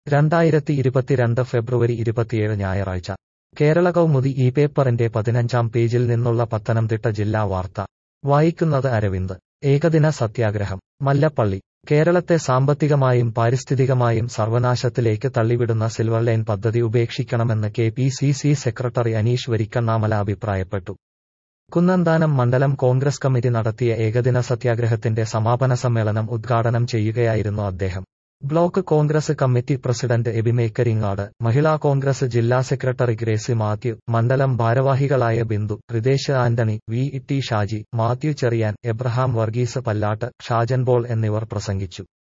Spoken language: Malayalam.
രണ്ടായിരത്തി ഇരുപത്തിരണ്ട് ഫെബ്രുവരി ഇരുപത്തിയേഴ് ഞായറാഴ്ച കേരള കൗമുദി ഈ പേപ്പറിന്റെ പതിനഞ്ചാം പേജിൽ നിന്നുള്ള പത്തനംതിട്ട ജില്ലാ വാർത്ത വായിക്കുന്നത് അരവിന്ദ് ഏകദിന സത്യാഗ്രഹം മല്ലപ്പള്ളി കേരളത്തെ സാമ്പത്തികമായും പാരിസ്ഥിതികമായും സർവനാശത്തിലേക്ക് തള്ളിവിടുന്ന സിൽവർ ലൈൻ പദ്ധതി ഉപേക്ഷിക്കണമെന്ന് K P C C secretary Aneesh Varikkannamala അഭിപ്രായപ്പെട്ടു കുന്നന്താനം മണ്ഡലം കോൺഗ്രസ് കമ്മിറ്റി നടത്തിയ ഏകദിന സത്യാഗ്രഹത്തിന്റെ സമാപന സമ്മേളനം ഉദ്ഘാടനം ചെയ്യുകയായിരുന്നു അദ്ദേഹം block Congress committee president Abi Mekkaringad Mahila Congress ജില്ലാ സെക്രട്ടറി ഗ്രേസി മാത്യു മണ്ഡലം ഭാരവാഹികളായ ബിന്ദു ഹൃദേശ് ആന്റണി വി ടി ഷാജി മാത്യു ചെറിയാൻ എബ്രഹാം വർഗീസ് പല്ലാട്ട് ഷാജൻ ബോൾ എന്നിവർ പ്രസംഗിച്ചു